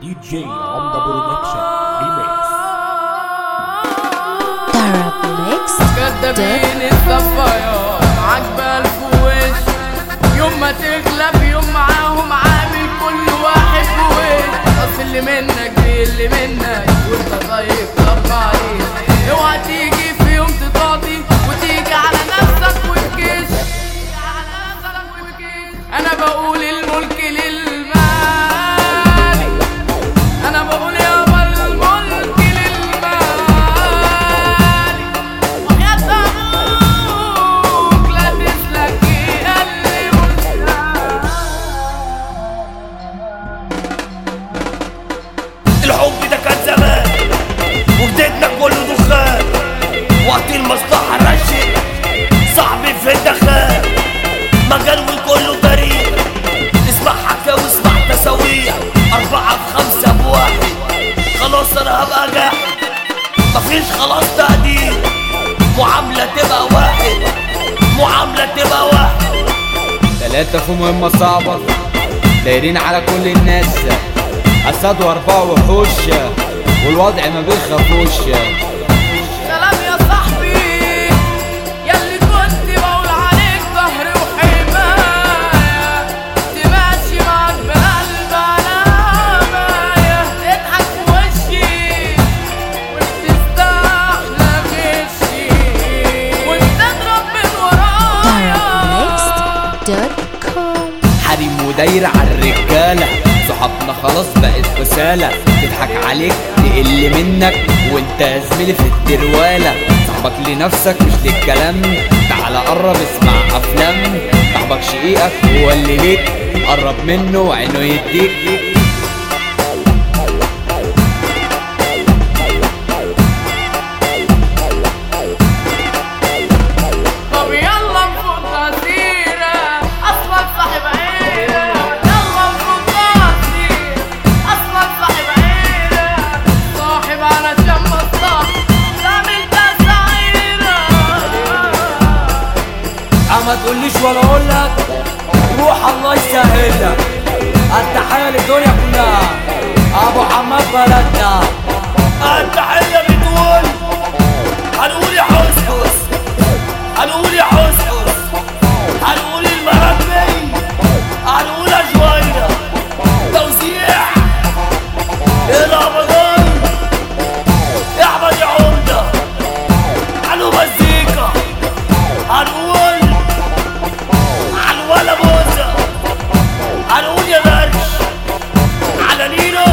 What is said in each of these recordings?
دي جي عمدة برودكشن ريميكس كدابين الصفايا معاك بألف وش يوم ما تغلب يوم معاهم عامل كل واحد بوش اصل اللي منك دي اللي منك وانت طيب طب عليك اوعى تيجي في يوم تطاطي وتيجي على نفسك وتكش انا بقول الملك للمال انا بقول يابا الملك للمال وحياة ابوك لا تسلك اللي مستعان الحب ده كان زمان وجدتنا كله دخان وقت المصلحة رشد صاحبي في الدخان مجال وكله بريء اسمع حكا واسمع تساويع أربعة في خمسة بواحد خلاص أنا هبقى جاحد مفيش خلاص تقدير معاملة تبقى واحد معاملة تبقى واحد تلاتة في مهمة صعبة دايرين على كل الناس أسد وأربعة وحوش والوضع ما بيخافوش سلام يا صاحبي ياللي كنت بقول عليك ظهر وحماية تماشي معاك بقلب علاماية تضحك في وشي وبتستحلى غشي وبتضرب من ورايا Next.com حريم ودايرة على الرجالة صحابنا خلاص بقت رسالة تضحك عليك تقل منك وانت يا زميلي في التروالة صاحبك لنفسك مش للكلام تعالى قرب اسمع افلام صاحبك شقيقك هو اللي ليك قرب منه وعينه يديك طب يلا نفوت غسيرة أصلا صاحب عيلة يلا نفوت غسيرة أصلا صاحب عيلة صاحب علشان مصلحة تعمل تسعيرة اما تقوليش ولا اقولك روح الله يسهلك التحية للدنيا كلها ابو حماد بلدنا التحية بتقول هنقول يا حسحس هنقول يا حسحس هنقول المربي هنقول يا جوينة توزيع الابضان احمد يا عمدة هنقول مزيكا هنقول على ولا موزة هنقول يا درش على نينو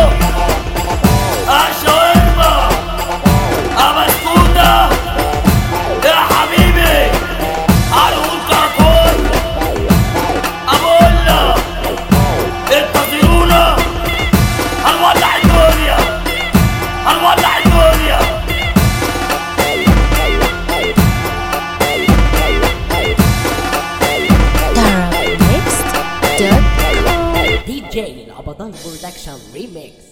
شاورما مسكوتة يا حبيبي هنقول كركون أبولا انتظرونا هنولع الدنيا هنولع الدنيا Next.com دي جي القبضاي برودكشن ريميكس